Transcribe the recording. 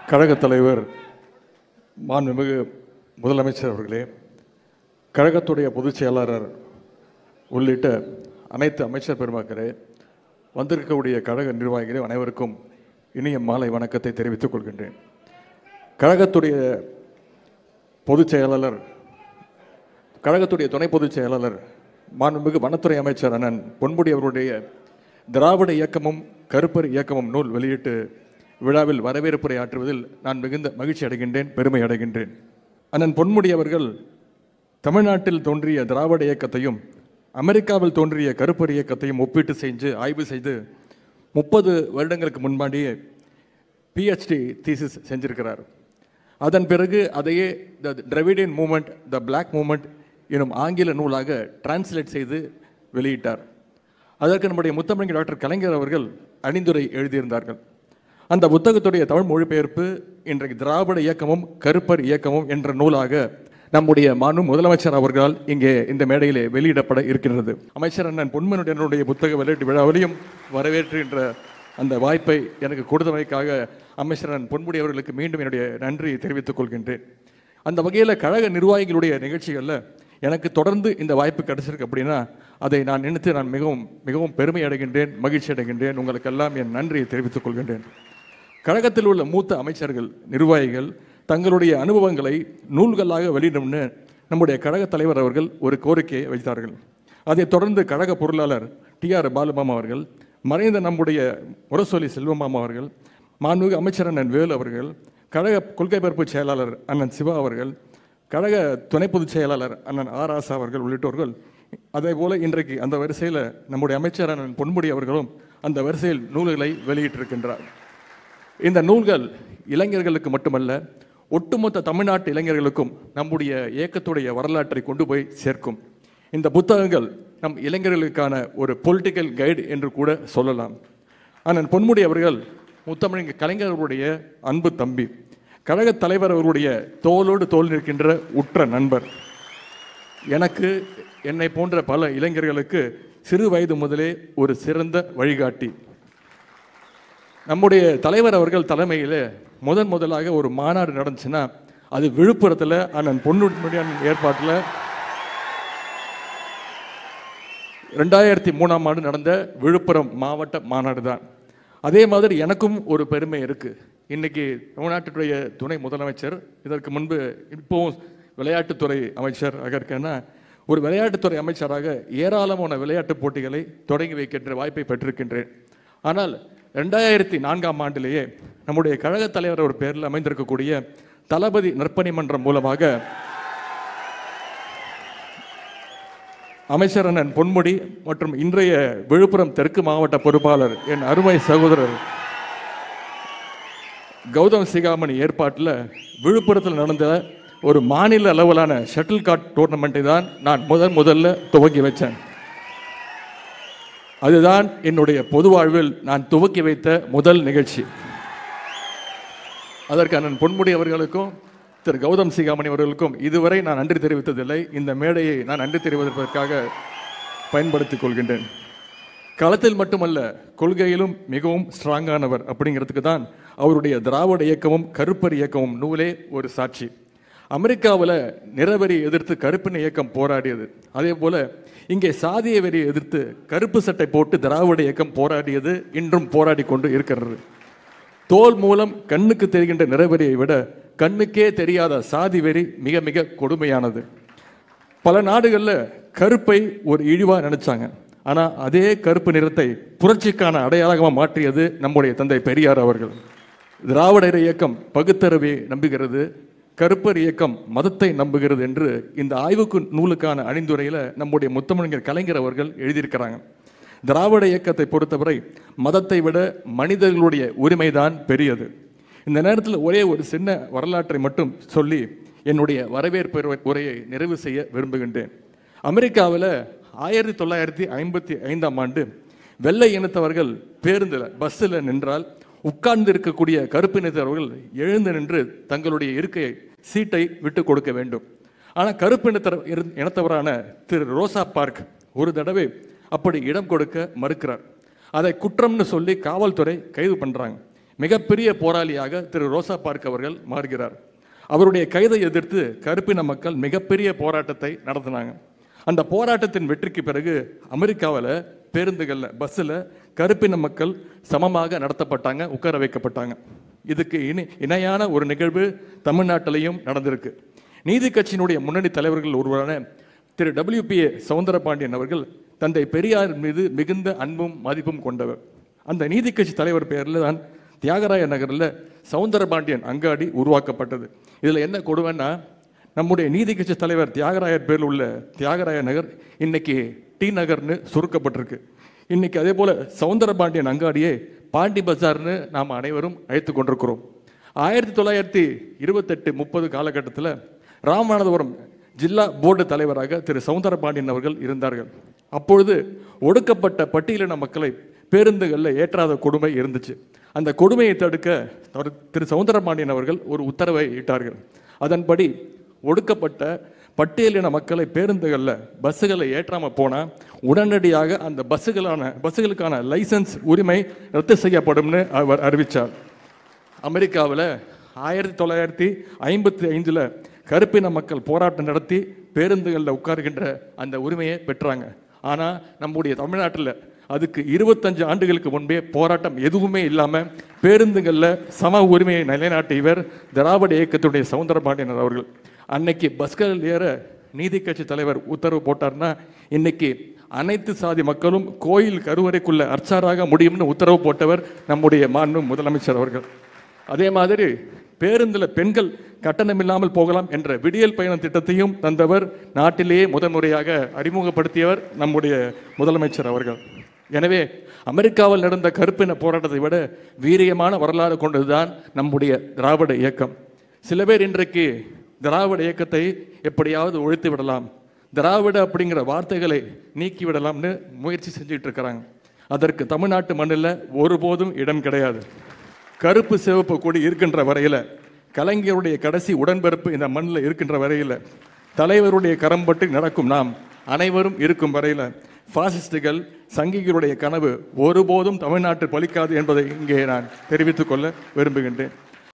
கழகத் தலைவர் மாண்புமிகு முதலமைச்சர் அவர்களே கழகத்துடைய பொதுச் செயலாளர் உள்ளிட்ட அனைத்து அமைச்சர் பெருமக்களே வந்திருக்கக்கூடிய கழக நிர்வாகிகளே அனைவருக்கும் இனிய மாலை வணக்கத்தை தெரிவித்துக் கொள்கின்றேன் கழகத்துடைய பொதுச் செயலாளர் கழகத்துடைய துணை பொதுச் செயலாளர் மாண்புமிகு வனத்துறை அமைச்சர் அண்ணன் பொன்முடி அவருடைய திராவிட இயக்கமும் கருப்பர் இயக்கமும் நூல் வெளியீட்டு விழாவில் வரவேற்புரை ஆற்றுவதில் நான் மிகுந்த மகிழ்ச்சி அடைகின்றேன் பெருமை அடைகின்றேன் அண்ணன் பொன்முடி அவர்கள் தமிழ்நாட்டில் தோன்றிய திராவிட இயக்கத்தையும் அமெரிக்காவில் தோன்றிய கருப்பர் இயக்கத்தையும் ஒப்பீட்டு செஞ்சு ஆய்வு செய்து முப்பது வருடங்களுக்கு முன்பாடியே பிஹெச்டி தீசிஸ் செஞ்சிருக்கிறார் அதன் பிறகு அதையே the Dravidian movement the black movement எனும் ஆங்கில நூலாக டிரான்ஸ்லேட் செய்து வெளியிட்டார் அதற்கு நம்முடைய முத்தமிழ் டாக்டர் கலைஞர் அவர்கள் அணிந்துரை எழுதியிருந்தார்கள் அந்த புத்தகத்துடைய தமிழ் மொழிபெயர்ப்பு இன்றைக்கு திராவிட இயக்கமும் கருப்பர் இயக்கமும் என்ற நூலாக நம்முடைய மானு முதலமைச்சர் அவர்களால் இங்கே இந்த மேடையிலே வெளியிடப்பட இருக்கின்றது அமைச்சர் அண்ணன் பொன்மனுடைய புத்தக வெளியீட்டு விழாவிலையும் வரவேற்றுகின்ற அந்த வாய்ப்பை எனக்கு கொடுத்தமைக்காக அமைச்சர் அண்ணன் பொன்முடி அவர்களுக்கு மீண்டும் என்னுடைய நன்றியை தெரிவித்துக் கொள்கின்றேன் அந்த வகையில் கழக நிர்வாகிகளுடைய நிகழ்ச்சிகளில் எனக்கு தொடர்ந்து இந்த வாய்ப்பு கிடைச்சிருக்கு அப்படின்னா அதை நான் நினைத்து நான் மிகவும் மிகவும் பெருமை அடைகின்றேன் மகிழ்ச்சி அடைகின்றேன் உங்களுக்கெல்லாம் என் நன்றியை தெரிவித்துக் கொள்கின்றேன் கழகத்தில் உள்ள மூத்த அமைச்சர்கள் நிர்வாகிகள் தங்களுடைய அனுபவங்களை நூல்களாக வெளியிடும்னு நம்முடைய கழக தலைவர் அவர்கள் ஒரு கோரிக்கையை வைத்தார்கள் அதைத் தொடர்ந்து கழக பொருளாளர் டி ஆர் பாலுமாமா அவர்கள் மறைந்த நம்முடைய முரசொலி செல்வமாமா அவர்கள் மாண்புமிகு அமைச்சர் அண்ணன் வேலு அவர்கள் கழக கொள்கை பரப்பு செயலாளர் அண்ணன் சிவா அவர்கள் கழக துணை பொதுச் செயலாளர் அண்ணன் ஆர் ஆசா அவர்கள் உள்ளிட்டோர்கள் அதே போல இன்றைக்கு அந்த வரிசையில் நம்முடைய அமைச்சர் அண்ணன் பொன்முடி அவர்களும் அந்த வரிசையில் நூல்களை வெளியிட்டிருக்கின்றார் இந்த நூல்கள் இளைஞர்களுக்கு மட்டுமல்ல ஒட்டுமொத்த தமிழ்நாட்டு இளைஞர்களுக்கும் நம்முடைய இயக்கத்துடைய வரலாற்றை கொண்டு போய் சேர்க்கும் இந்த புத்தகங்கள் நம் இளைஞர்களுக்கான ஒரு பொலிட்டிக்கல் கைடு என்று கூட சொல்லலாம் அண்ணன் பொன்முடி அவர்கள் முத்தமிழ் கலைஞர் அவருடைய அன்பு தம்பி கழகத் தலைவர் அவருடைய தோளோடு தோல் நிற்கின்ற உற்ற நண்பர் எனக்கு என்னை போன்ற பல இளைஞர்களுக்கு சிறு வயது முதலே ஒரு சிறந்த வழிகாட்டி நம்முடைய தலைவர் அவர்கள் தலைமையில் முதன் முதலாக ஒரு மாநாடு நடந்துச்சுன்னா அது விழுப்புரத்தில் அண்ணன் பொன்னுடியான் ஏற்பாட்டில் ரெண்டாயிரத்தி மூணாம் ஆண்டு நடந்த விழுப்புரம் மாவட்ட மாநாடு தான் அதே மாதிரி எனக்கும் ஒரு பெருமை இருக்கு இன்னைக்கு தமிழ்நாட்டுடைய துணை முதலமைச்சர் இதற்கு முன்பு இப்போவும் விளையாட்டுத்துறை அமைச்சர் இருக்கேன்னா ஒரு விளையாட்டுத்துறை அமைச்சராக ஏராளமான விளையாட்டுப் போட்டிகளை தொடங்கி வைக்கின்ற வாய்ப்பை பெற்றிருக்கின்றேன் ஆனால் ரெண்டாயிரத்தி நான்காம் ஆண்டிலேயே நம்முடைய கழகத் தலைவர் ஒரு பேரில் அமைந்திருக்கக்கூடிய தளபதி நற்பணி மன்றம் மூலமாக அமைச்சர் அண்ணன் பொன்முடி மற்றும் இன்றைய விழுப்புரம் தெற்கு மாவட்ட பொறுப்பாளர் என் அருமை சகோதரர் கௌதம் சிகாமணி ஏற்பாட்டில் விழுப்புரத்தில் நடந்த ஒரு மாநில அளவிலான ஷட்டில் கார்ட் டோர்னமெண்ட்டை தான் நான் முதன் முதல்ல துவக்கி வச்சேன் அதுதான் என்னுடைய பொது வாழ்வில் நான் துவக்கி வைத்த முதல் நிகழ்ச்சி அதற்கு அண்ணன் பொன்முடி அவர்களுக்கும் திரு கௌதம் சிகாமணி அவர்களுக்கும் இதுவரை நான் நன்றி தெரிவித்ததில்லை இந்த மேடையை நான் நன்றி தெரிவிப்பதற்காக பயன்படுத்திக் கொள்கின்றேன் களத்தில் மட்டுமல்ல கொள்கையிலும் மிகவும் ஸ்ட்ராங்கானவர் அப்படிங்கிறதுக்கு தான் அவருடைய திராவிட இயக்கமும் கருப்பர் இயக்கமும் நூலே ஒரு சாட்சி அமெரிக்காவில் நிறவெறி எதிர்த்து கருப்பின இயக்கம் போராடியது அதே போல இங்கே சாதிய வெறியை எதிர்த்து கருப்பு சட்டை போட்டு திராவிட இயக்கம் போராடியது இன்றும் போராடி கொண்டு இருக்கிறது தோல் மூலம் கண்ணுக்கு தெரிகின்ற நிறவெறியை விட கண்ணுக்கே தெரியாத சாதி வெறி மிக மிக கொடுமையானது பல நாடுகளில் கருப்பை ஒரு இழிவா நினைச்சாங்க ஆனா அதே கருப்பு நிறத்தை புரட்சிக்கான அடையாளமாக மாற்றியது நம்முடைய தந்தை பெரியார் அவர்கள் திராவிடர் இயக்கம் பகுத்தறிவை நம்புகிறது கருப்பர் இயக்கம் மதத்தை நம்புகிறது என்று இந்த ஆய்வுக்கு நூலுக்கான அணிந்துரையில் நம்முடைய முத்தமிழர் கலைஞர் அவர்கள் எழுதியிருக்கிறாங்க திராவிட இயக்கத்தை பொறுத்தவரை மதத்தை விட மனிதர்களுடைய உரிமைதான் பெரியது இந்த நேரத்தில் ஒரே ஒரு சின்ன வரலாற்றை மட்டும் சொல்லி என்னுடைய வரவேற்பு உரையை நிறைவு செய்ய விரும்புகின்றேன் அமெரிக்காவில் ஆயிரத்தி தொள்ளாயிரத்தி ஐம்பத்தி ஐந்தாம் ஆண்டு வெள்ளை இனத்தவர்கள் பேருந்தில் பஸ்ஸில் நின்றால் உட்கார்ந்து இருக்கக்கூடிய கருப்பு இனத்தவர்கள் எழுந்து நின்று தங்களுடைய இருக்கையை சீட்டை விட்டு கொடுக்க வேண்டும் ஆனால் கருப்பு இனத்தர இரு- இனத்தவரான திரு ரோசா பார்க் ஒரு தடவை அப்படி இடம் கொடுக்க மறுக்கிறார் அதை குற்றம்னு சொல்லி காவல்துறை கைது பண்றாங்க மிகப்பெரிய போராளியாக திரு ரோசா பார்க் அவர்கள் மாறுகிறார் அவருடைய கைதை எதிர்த்து கருப்பின மக்கள் மிகப்பெரிய போராட்டத்தை நடத்தினாங்க அந்த போராட்டத்தின் வெற்றிக்கு பிறகு அமெரிக்காவில் பேருந்துகளில் பஸ்ஸில் கருப்பின மக்கள் சமமாக நடத்தப்பட்டாங்க உட்கார வைக்கப்பட்டாங்க இதுக்கு இணை இணையான ஒரு நிகழ்வு தமிழ்நாட்டிலையும் நடந்திருக்கு நீதி கட்சியினுடைய முன்னணி தலைவர்கள் ஒருவரான திரு டபிள்யூபிஏ சவுந்தரபாண்டியன் அவர்கள் தந்தை பெரியார் மீது மிகுந்த அன்பும் மதிப்பும் கொண்டவர் அந்த நீதி கட்சி தலைவர் பெயரில் தான் தியாகராய நகரில் சவுந்தரபாண்டியன் அங்காடி உருவாக்கப்பட்டது இதில் என்ன கொடுமைன்னா நம்முடைய நீதி கட்சி தலைவர் தியாகராயர் பேரில் உள்ள தியாகராய நகர் இன்னைக்கு டி நகர்னு சுருக்கப்பட்டிருக்கு இன்னைக்கு அதே போல சவுந்தரபாண்டியன் அங்காடியே பாண்டி பஜார்னு நாம் அனைவரும் அழைத்து கொண்டிருக்கிறோம் ஆயிரத்தி தொள்ளாயிரத்தி இருபத்தெட்டு முப்பது காலகட்டத்தில் ராமநாதபுரம் ஜில்லா போர்டு தலைவராக திரு சவுந்தரபாண்டியன் அவர்கள் இருந்தார்கள் அப்பொழுது ஒடுக்கப்பட்ட பட்டியலின மக்களை பேருந்துகளில் ஏற்றாத கொடுமை இருந்துச்சு அந்த கொடுமையை தடுக்க அவர் திரு சவுந்தரபாண்டியன் அவர்கள் ஒரு உத்தரவை இட்டார்கள் அதன்படி ஒடுக்கப்பட்ட பட்டியலின மக்களை பேருந்துகளில் பஸ்ஸுகளை ஏற்றாமல் போனால் உடனடியாக அந்த பஸ்ஸுகளான பஸ்ஸுகளுக்கான லைசன்ஸ் உரிமை ரத்து செய்யப்படும்னு அவர் அறிவித்தார் அமெரிக்காவில் ஆயிரத்தி தொள்ளாயிரத்தி ஐம்பத்தி ஐந்தில் கருப்பின மக்கள் போராட்டம் நடத்தி பேருந்துகளில் உட்காருகின்ற அந்த உரிமையை பெற்றாங்க ஆனால் நம்முடைய தமிழ்நாட்டில் அதுக்கு இருபத்தஞ்சு ஆண்டுகளுக்கு முன்பே போராட்டம் எதுவுமே இல்லாமல் பேருந்துகளில் சம உரிமையை நிலைநாட்டியவர் திராவிட இயக்கத்துடைய சவுந்தரபாண்டியனர் அவர்கள் அன்னைக்கு பஸ்களில் ஏற நீதி கட்சி தலைவர் உத்தரவு போட்டார்னா இன்னைக்கு அனைத்து சாதி மக்களும் கோயில் கருவறைக்குள்ள அர்ச்சாராக முடியும்னு உத்தரவு போட்டவர் நம்முடைய மாண்பு முதலமைச்சர் அவர்கள் அதே மாதிரி பேருந்தில் பெண்கள் கட்டணம் இல்லாமல் போகலாம் என்ற விடியல் பயணம் திட்டத்தையும் தந்தவர் நாட்டிலேயே முதன்முறையாக அறிமுகப்படுத்தியவர் நம்முடைய முதலமைச்சர் அவர்கள் எனவே அமெரிக்காவில் நடந்த கருப்பின போராட்டத்தை விட வீரியமான வரலாறு கொண்டதுதான் நம்முடைய திராவிட இயக்கம் சில பேர் இன்றைக்கு திராவிட இயக்கத்தை எப்படியாவது ஒழித்து விடலாம் திராவிட அப்படிங்கிற வார்த்தைகளை நீக்கி விடலாம்னு முயற்சி செஞ்சுட்டு இருக்கிறாங்க அதற்கு தமிழ்நாட்டு மண்ணில் ஒருபோதும் இடம் கிடையாது கருப்பு சிவப்பு கொடி இருக்கின்ற வரையில் கலைஞருடைய கடைசி உடன்பிறப்பு இந்த மண்ணில் இருக்கின்ற வரையில் தலைவருடைய கரம்பட்டு நடக்கும் நாம் அனைவரும் இருக்கும் வரையில் பாசிஸ்டுகள் சங்கிகளுடைய கனவு ஒருபோதும் தமிழ்நாட்டில் பலிக்காது என்பதை இங்கே நான் தெரிவித்துக் கொள்ள விரும்புகின்றேன்